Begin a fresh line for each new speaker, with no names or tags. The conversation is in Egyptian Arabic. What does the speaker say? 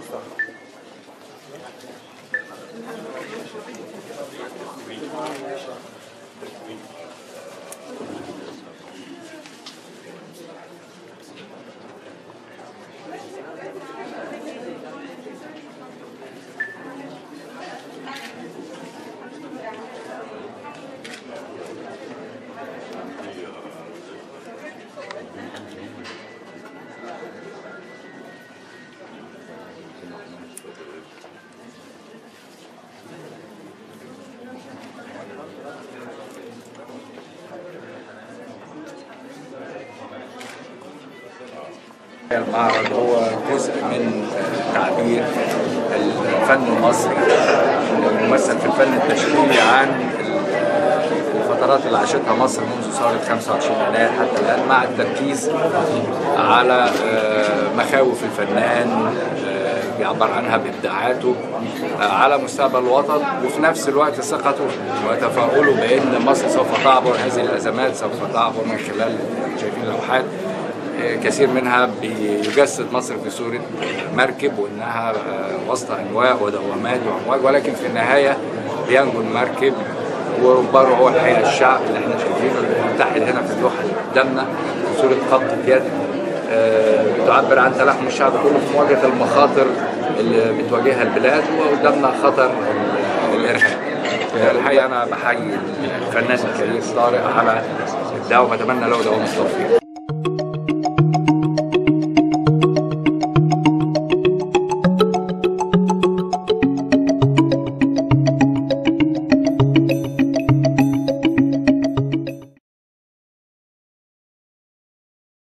المعرض هو جزء من تعبير الفن المصري الممثل في الفن التشكيلي عن الفترات اللي عاشتها مصر منذ ثورة 25 يناير حتى الآن مع التركيز على مخاوف الفنان بيعبر عنها بابداعاته على مستقبل الوطن وفي نفس الوقت ثقته وتفاؤله بان مصر سوف تعبر هذه الازمات سوف تعبر من خلال شايفين لوحات كثير منها بيجسد مصر في صورة مركب وإنها وسط أنواع ودوامات وأمواج ولكن في النهاية بينجو المركب وربما هو الحقيقة الشعب اللي احنا شايفينه اللي متحد هنا في اللوحة اللي قدامنا في صورة خط يد بتعبر عن تلاحم الشعب كله في مواجهة المخاطر اللي بتواجهها البلاد وقدامنا خطر الإرهاب الحقيقة أنا بحيي الفنان الكبير طارق على إبداعه وبتمنى له دوام التوفيق